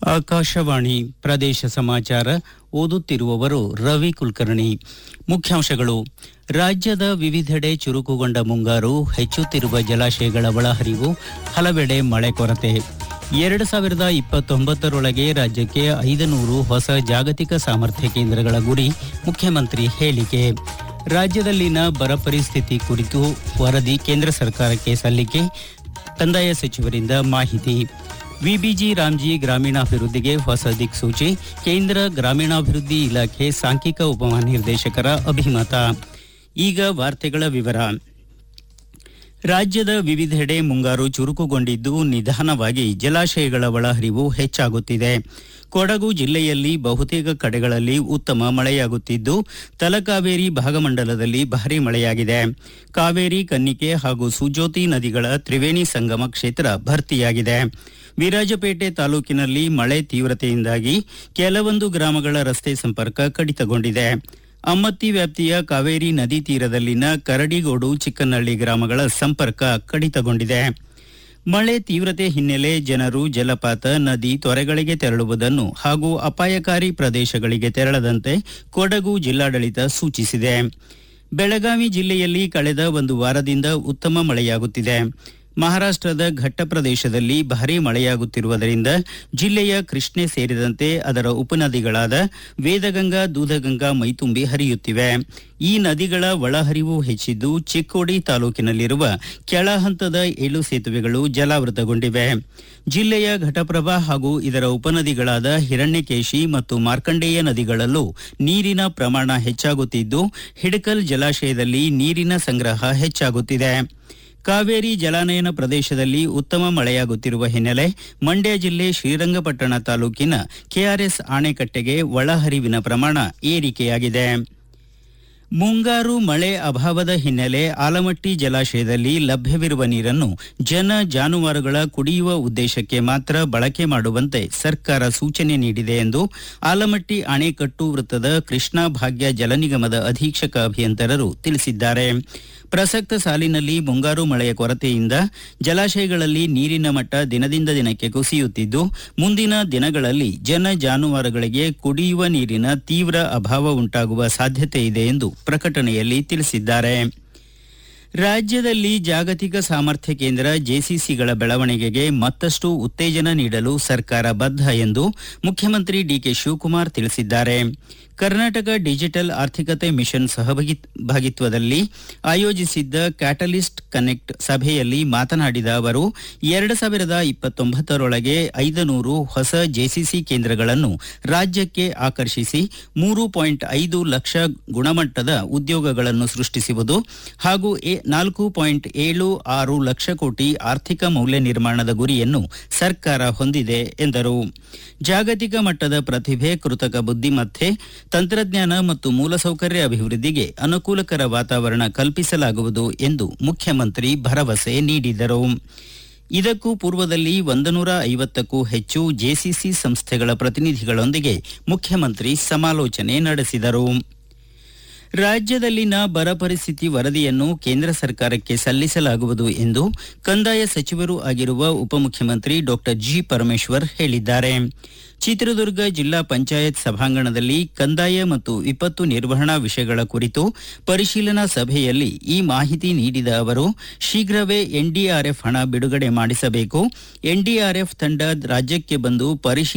ಆಕಾಶವಾಣಿ ಪ್ರದೇಶ ಸಮಾಚಾರ ಓದುತ್ತಿರುವವರು ರವಿ ಕುಲಕರ್ಣಿ ಮುಖ್ಯಾಂಶಗಳು ರಾಜ್ಯದ ವಿವಿಧೆಡೆ ಚುರುಕುಗೊಂಡ ಮುಂಗಾರು ಹೆಚ್ಚುತ್ತಿರುವ ಜಲಾಶಯಗಳ ಒಳಹರಿವು ಹಲವೆಡೆ ಮಳೆ ಕೊರತೆ ಎರಡು ಸಾವಿರದ ಇಪ್ಪತ್ತೊಂಬತ್ತರೊಳಗೆ ರಾಜ್ಯಕ್ಕೆ ಐದನೂರು ಹೊಸ ಜಾಗತಿಕ ಸಾಮರ್ಥ್ಯ ಕೇಂದ್ರಗಳ ಗುರಿ ಮುಖ್ಯಮಂತ್ರಿ ಹೇಳಿಕೆ ರಾಜ್ಯದಲ್ಲಿನ ಬರ ಪರಿಸ್ಥಿತಿ ಕುರಿತು ವರದಿ ಕೇಂದ್ರ ಸರ್ಕಾರಕ್ಕೆ ಸಲ್ಲಿಕೆ ಕಂದಾಯ ಸಚಿವರಿಂದ ಮಾಹಿತಿ ವಿಬಿಜಿ ರಾಮ್ಜಿ ಗ್ರಾಮೀಣಾಭಿವೃದ್ಧಿಗೆ ಹೊಸ ದಿಕ್ಸೂಚಿ ಕೇಂದ್ರ ಗ್ರಾಮೀಣಾಭಿವೃದ್ಧಿ ಇಲಾಖೆ ಸಾಂಖ್ಯಿಕ ಉಪಮಹಾನಿರ್ದೇಶಕರ ಅಭಿಮತ ಈಗ ವಾರ್ತೆಗಳ ವಿವರ ರಾಜ್ಯದ ವಿವಿಧೆಡೆ ಮುಂಗಾರು ಚುರುಕುಗೊಂಡಿದ್ದು ನಿಧಾನವಾಗಿ ಜಲಾಶಯಗಳ ಒಳಹರಿವು ಹೆಚ್ಚಾಗುತ್ತಿದೆ ಕೊಡಗು ಜಿಲ್ಲೆಯಲ್ಲಿ ಬಹುತೇಕ ಕಡೆಗಳಲ್ಲಿ ಉತ್ತಮ ಮಳೆಯಾಗುತ್ತಿದ್ದು ತಲಕಾವೇರಿ ಭಾಗಮಂಡಲದಲ್ಲಿ ಭಾರೀ ಮಳೆಯಾಗಿದೆ ಕಾವೇರಿ ಕನ್ನಿಕೆ ಹಾಗೂ ಸುಜೋತಿ ನದಿಗಳ ತ್ರಿವೇಣಿ ಸಂಗಮ ಕ್ಷೇತ್ರ ಭರ್ತಿಯಾಗಿದೆ ವಿರಾಜಪೇಟೆ ತಾಲೂಕಿನಲ್ಲಿ ಮಳೆ ತೀವ್ರತೆಯಿಂದಾಗಿ ಕೆಲವೊಂದು ಗ್ರಾಮಗಳ ರಸ್ತೆ ಸಂಪರ್ಕ ಕಡಿತಗೊಂಡಿದೆ ಅಮ್ಮತ್ತಿ ವ್ಯಾಪ್ತಿಯ ಕಾವೇರಿ ನದಿ ತೀರದಲ್ಲಿನ ಕರಡಿಗೋಡು ಚಿಕ್ಕನಹಳ್ಳಿ ಗ್ರಾಮಗಳ ಸಂಪರ್ಕ ಕಡಿತಗೊಂಡಿದೆ ಮಳೆ ತೀವ್ರತೆ ಹಿನ್ನೆಲೆ ಜನರು ಜಲಪಾತ ನದಿ ತೊರೆಗಳಿಗೆ ತೆರಳುವುದನ್ನು ಹಾಗೂ ಅಪಾಯಕಾರಿ ಪ್ರದೇಶಗಳಿಗೆ ತೆರಳದಂತೆ ಕೊಡಗು ಜಿಲ್ಲಾಡಳಿತ ಸೂಚಿಸಿದೆ ಬೆಳಗಾವಿ ಜಿಲ್ಲೆಯಲ್ಲಿ ಕಳೆದ ಒಂದು ವಾರದಿಂದ ಉತ್ತಮ ಮಳೆಯಾಗುತ್ತಿದೆ ಮಹಾರಾಷ್ಟದ ಘಟ್ಟ ಪ್ರದೇಶದಲ್ಲಿ ಭಾರೀ ಮಳೆಯಾಗುತ್ತಿರುವುದರಿಂದ ಜಿಲ್ಲೆಯ ಕೃಷ್ಣೆ ಸೇರಿದಂತೆ ಅದರ ಉಪನದಿಗಳಾದ ವೇದಗಂಗಾ ದೂಧಗಂಗಾ ಮೈತುಂಬಿ ಹರಿಯುತ್ತಿವೆ ಈ ನದಿಗಳ ಒಳಹರಿವು ಹೆಚ್ಚಿದ್ದು ಚಿಕ್ಕೋಡಿ ತಾಲೂಕಿನಲ್ಲಿರುವ ಕೆಳ ಹಂತದ ಏಳು ಸೇತುವೆಗಳು ಜಲಾವೃತಗೊಂಡಿವೆ ಜಿಲ್ಲೆಯ ಘಟಪ್ರಭಾ ಹಾಗೂ ಇದರ ಉಪನದಿಗಳಾದ ಹಿರಣ್ಯಕೇಶಿ ಮತ್ತು ಮಾರ್ಕಂಡೇಯ ನದಿಗಳಲ್ಲೂ ನೀರಿನ ಪ್ರಮಾಣ ಹೆಚ್ಚಾಗುತ್ತಿದ್ದು ಹಿಡಕಲ್ ಜಲಾಶಯದಲ್ಲಿ ನೀರಿನ ಸಂಗ್ರಹ ಹೆಚ್ಚಾಗುತ್ತಿದೆ ಕಾವೇರಿ ಜಲಾನಯನ ಪ್ರದೇಶದಲ್ಲಿ ಉತ್ತಮ ಮಳೆಯಾಗುತ್ತಿರುವ ಹಿನ್ನೆಲೆ ಮಂಡ್ಯ ಜಿಲ್ಲೆ ಶ್ರೀರಂಗಪಟ್ಟಣ ತಾಲೂಕಿನ ಕೆಆರ್ಎಸ್ ಆಣೆಕಟ್ಟೆಗೆ ಒಳಹರಿವಿನ ಪ್ರಮಾಣ ಏರಿಕೆಯಾಗಿದೆ ಮುಂಗಾರು ಮಳೆ ಅಭಾವದ ಹಿನ್ನೆಲೆ ಆಲಮಟ್ಟಿ ಜಲಾಶಯದಲ್ಲಿ ಲಭ್ಯವಿರುವ ನೀರನ್ನು ಜನ ಜಾನುವಾರುಗಳ ಕುಡಿಯುವ ಉದ್ದೇಶಕ್ಕೆ ಮಾತ್ರ ಬಳಕೆ ಮಾಡುವಂತೆ ಸರ್ಕಾರ ಸೂಚನೆ ನೀಡಿದೆ ಎಂದು ಆಲಮಟ್ಟಿ ಅಣೆಕಟ್ಟು ವೃತ್ತದ ಕೃಷ್ಣಾ ಭಾಗ್ಯ ಜಲ ನಿಗಮದ ಅಧೀಕ್ಷಕ ಅಭಿಯಂತರರು ತಿಳಿಸಿದ್ದಾರೆ ಪ್ರಸಕ್ತ ಸಾಲಿನಲ್ಲಿ ಮುಂಗಾರು ಮಳೆಯ ಕೊರತೆಯಿಂದ ಜಲಾಶಯಗಳಲ್ಲಿ ನೀರಿನ ಮಟ್ಟ ದಿನದಿಂದ ದಿನಕ್ಕೆ ಕುಸಿಯುತ್ತಿದ್ದು ಮುಂದಿನ ದಿನಗಳಲ್ಲಿ ಜನ ಜಾನುವಾರುಗಳಿಗೆ ಕುಡಿಯುವ ನೀರಿನ ತೀವ್ರ ಅಭಾವ ಉಂಟಾಗುವ ಸಾಧ್ಯತೆ ಇದೆ ಎಂದು ಪ್ರಕಟಣೆಯಲ್ಲಿ ತಿಳಿಸಿದ್ದಾರೆ ರಾಜ್ಯದಲ್ಲಿ ಜಾಗತಿಕ ಸಾಮರ್ಥ್ಯ ಕೇಂದ್ರ ಜೆಸಿಸಿಗಳ ಬೆಳವಣಿಗೆಗೆ ಮತ್ತಷ್ಟು ಉತ್ತೇಜನ ನೀಡಲು ಸರ್ಕಾರ ಬದ್ಧ ಎಂದು ಮುಖ್ಯಮಂತ್ರಿ ಡಿಕೆ ಶಿವಕುಮಾರ್ ತಿಳಿಸಿದ್ದಾರೆ ಕರ್ನಾಟಕ ಡಿಜಿಟಲ್ ಆರ್ಥಿಕತೆ ಮಿಷನ್ ಸಹಭಾಗಿತ್ವದಲ್ಲಿ ಆಯೋಜಿಸಿದ್ದ ಕ್ಯಾಟಲಿಸ್ಟ್ ಕನೆಕ್ಟ್ ಸಭೆಯಲ್ಲಿ ಮಾತನಾಡಿದ ಅವರು ಎರಡು ಸಾವಿರದ ಇಪ್ಪತ್ತೊಂಬತ್ತರೊಳಗೆ ಐದನೂರು ಹೊಸ ಜೆಸಿಸಿ ಕೇಂದ್ರಗಳನ್ನು ರಾಜ್ಯಕ್ಕೆ ಆಕರ್ಷಿಸಿ ಮೂರು ಪಾಯಿಂಟ್ ಐದು ಲಕ್ಷ ಗುಣಮಟ್ಟದ ಉದ್ಯೋಗಗಳನ್ನು ಸೃಷ್ಟಿಸುವುದು ಹಾಗೂ ನಾಲ್ಕು ಪಾಯಿಂಟ್ ಏಳು ಆರು ಲಕ್ಷ ಕೋಟಿ ಆರ್ಥಿಕ ಮೌಲ್ಯ ನಿರ್ಮಾಣದ ಗುರಿಯನ್ನು ಸರ್ಕಾರ ಹೊಂದಿದೆ ಎಂದರು ಜಾಗತಿಕ ಮಟ್ಟದ ಪ್ರತಿಭೆ ಕೃತಕ ಬುದ್ದಿಮತ್ತೆ ತಂತ್ರಜ್ಞಾನ ಮತ್ತು ಮೂಲಸೌಕರ್ಯ ಅಭಿವೃದ್ಧಿಗೆ ಅನುಕೂಲಕರ ವಾತಾವರಣ ಕಲ್ಪಿಸಲಾಗುವುದು ಎಂದು ಮುಖ್ಯಮಂತ್ರಿ ಭರವಸೆ ನೀಡಿದರು ಇದಕ್ಕೂ ಪೂರ್ವದಲ್ಲಿ ಒಂದನೂರ ಐವತ್ತಕ್ಕೂ ಹೆಚ್ಚು ಜೆಸಿಸಿ ಸಂಸ್ಥೆಗಳ ಪ್ರತಿನಿಧಿಗಳೊಂದಿಗೆ ಮುಖ್ಯಮಂತ್ರಿ ಸಮಾಲೋಚನೆ ನಡೆಸಿದರು ರಾಜ್ಯದಲ್ಲಿನ ಬರ ಪರಿಸ್ಥಿತಿ ವರದಿಯನ್ನು ಕೇಂದ್ರ ಸರ್ಕಾರಕ್ಕೆ ಸಲ್ಲಿಸಲಾಗುವುದು ಎಂದು ಕಂದಾಯ ಸಚಿವರೂ ಆಗಿರುವ ಉಪಮುಖ್ಯಮಂತ್ರಿ ಡಾ ಜಿ ಪರಮೇಶ್ವರ್ ಹೇಳಿದ್ದಾರೆ ಚಿತ್ರದುರ್ಗ ಜಿಲ್ಲಾ ಪಂಚಾಯತ್ ಸಭಾಂಗಣದಲ್ಲಿ ಕಂದಾಯ ಮತ್ತು ವಿಪತ್ತು ನಿರ್ವಹಣಾ ವಿಷಯಗಳ ಕುರಿತು ಪರಿಶೀಲನಾ ಸಭೆಯಲ್ಲಿ ಈ ಮಾಹಿತಿ ನೀಡಿದ ಅವರು ಶೀಘ್ರವೇ ಎನ್ಡಿಆರ್ಎಫ್ ಹಣ ಬಿಡುಗಡೆ ಮಾಡಿಸಬೇಕು ಎನ್ಡಿಆರ್ಎಫ್ ತಂಡ ರಾಜ್ಯಕ್ಕೆ ಬಂದು ಪರಿಶೀಲನೆ